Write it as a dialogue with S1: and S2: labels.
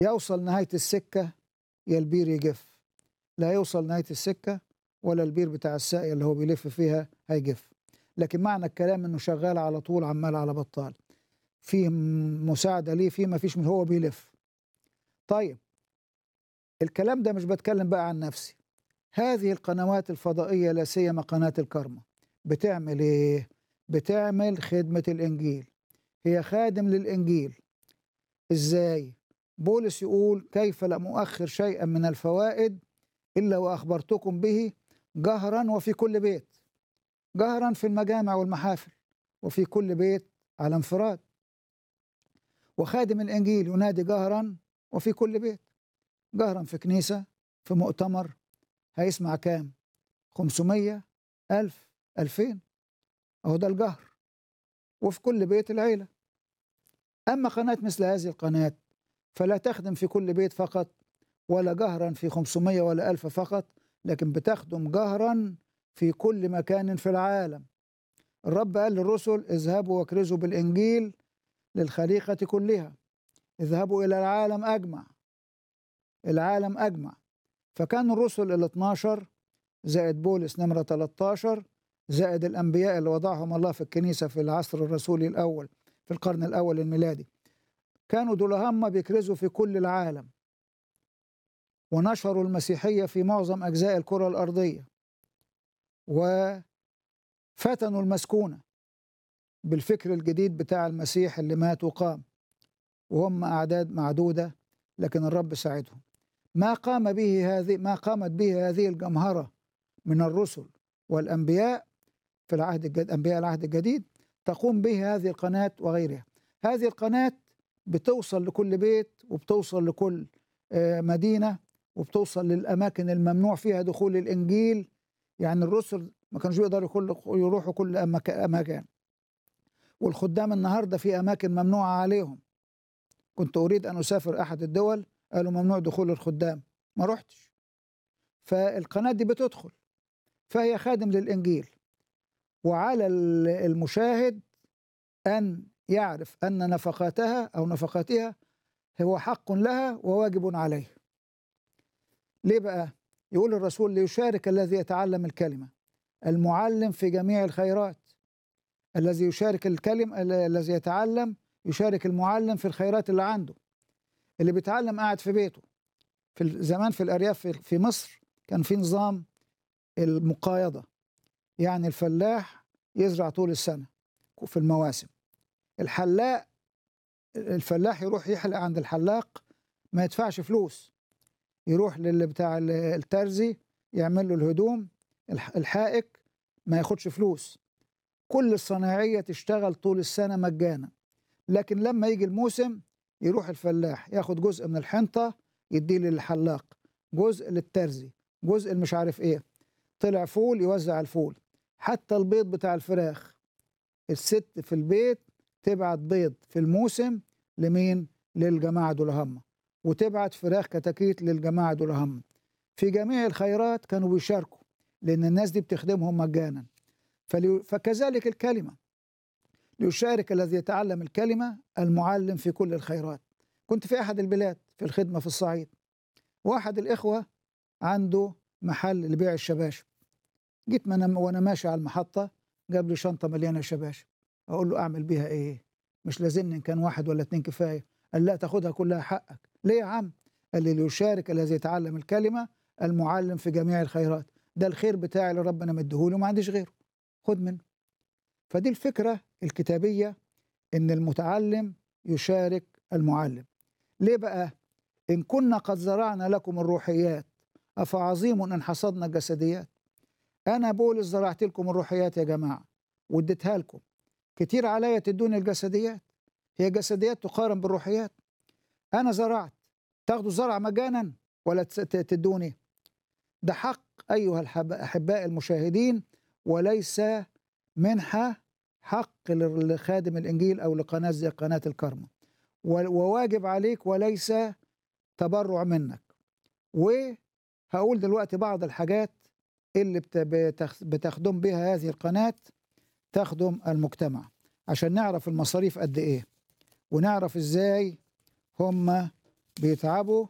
S1: يوصل نهاية السكة يا البير يجف لا يوصل نهاية السكة ولا البير بتاع الساقية اللي هو بيلف فيها هيجف لكن معنى الكلام انه شغال على طول عمال على بطال في مساعدة ليه في ما فيش من هو بيلف طيب الكلام ده مش بتكلم بقى عن نفسي هذه القنوات الفضائية لا سيما قناة الكرمة بتعمل ايه بتعمل خدمة الإنجيل هي خادم للإنجيل ازاي بولس يقول كيف لم أؤخر شيئا من الفوائد إلا وأخبرتكم به جهرا وفي كل بيت جهرا في المجامع والمحافل وفي كل بيت على انفراد وخادم الإنجيل ينادي جهرا وفي كل بيت جهرا في كنيسة في مؤتمر هيسمع كام 500 ألف ألفين أهو ده الجهر وفي كل بيت العيلة أما قناة مثل هذه القناة فلا تخدم في كل بيت فقط ولا جهرا في 500 ولا ألف فقط لكن بتخدم جهرا في كل مكان في العالم الرب قال للرسل اذهبوا واكرزوا بالإنجيل للخليقة كلها اذهبوا إلى العالم أجمع العالم أجمع فكان الرسل ال 12 زائد بولس نمرة 13 زائد الأنبياء اللي وضعهم الله في الكنيسة في العصر الرسولي الأول في القرن الأول الميلادي كانوا دول هم بيكرزوا في كل العالم ونشروا المسيحية في معظم أجزاء الكرة الأرضية وفتنوا المسكونة بالفكر الجديد بتاع المسيح اللي مات وقام وهم أعداد معدودة لكن الرب ساعدهم ما قام به هذه ما قامت به هذه الجمهرة من الرسل والأنبياء في العهد الجديد أنبياء العهد الجديد تقوم به هذه القناة وغيرها هذه القناة بتوصل لكل بيت وبتوصل لكل مدينة وبتوصل للأماكن الممنوع فيها دخول الإنجيل يعني الرسل ما كانوش بيقدروا يروحوا كل أماكن والخدام النهارده في أماكن ممنوعة عليهم كنت أريد أن أسافر أحد الدول قالوا ممنوع دخول الخدام ما رحتش فالقناة دي بتدخل فهي خادم للإنجيل وعلى المشاهد أن يعرف أن نفقاتها أو نفقاتها هو حق لها وواجب عليه ليه بقى؟ يقول الرسول ليشارك الذي يتعلم الكلمة المعلم في جميع الخيرات الذي يشارك الكلم الذي يتعلم يشارك المعلم في الخيرات اللي عنده اللي بيتعلم قاعد في بيته في زمان في الأرياف في مصر كان في نظام المقايضة يعني الفلاح يزرع طول السنة في المواسم الحلاق الفلاح يروح يحلق عند الحلاق ما يدفعش فلوس يروح للي بتاع الترزي يعمل له الهدوم الحائك ما ياخدش فلوس كل الصناعية تشتغل طول السنة مجانا لكن لما يجي الموسم يروح الفلاح ياخد جزء من الحنطة يديه للحلاق جزء للترزي جزء مش عارف ايه طلع فول يوزع الفول حتى البيض بتاع الفراخ الست في البيت تبعت بيض في الموسم لمين للجماعة دول هم وتبعت فراخ كتاكيت للجماعة دول هم في جميع الخيرات كانوا بيشاركوا لأن الناس دي بتخدمهم مجانا فلي... فكذلك الكلمة ليشارك الذي يتعلم الكلمة المعلم في كل الخيرات كنت في أحد البلاد في الخدمة في الصعيد واحد الإخوة عنده محل لبيع الشباشب جيت من وأنا ماشي على المحطة جاب لي شنطة مليانة شباشب أقول له أعمل بيها إيه مش لازمني إن كان واحد ولا اتنين كفاية قال لا تاخدها كلها حقك ليه يا عم قال لي ليشارك الذي يتعلم الكلمة المعلم في جميع الخيرات ده الخير بتاعي اللي ربنا مديهولي وما عنديش غيره خد منه فدي الفكرة الكتابية إن المتعلم يشارك المعلم ليه بقى إن كنا قد زرعنا لكم الروحيات أفعظيم إن حصدنا الجسديات أنا بولس زرعت لكم الروحيات يا جماعة واديتها لكم كتير عليا تدوني الجسديات هي جسديات تقارن بالروحيات أنا زرعت تاخدوا زرع مجانا ولا تدوني ده حق أيها الأحباء المشاهدين وليس منحة حق لخادم الإنجيل أو لقناة زي قناة الكرمة وواجب عليك وليس تبرع منك وهقول دلوقتي بعض الحاجات اللي بتخدم بها هذه القناة تخدم المجتمع عشان نعرف المصاريف قد إيه ونعرف إزاي هم بيتعبوا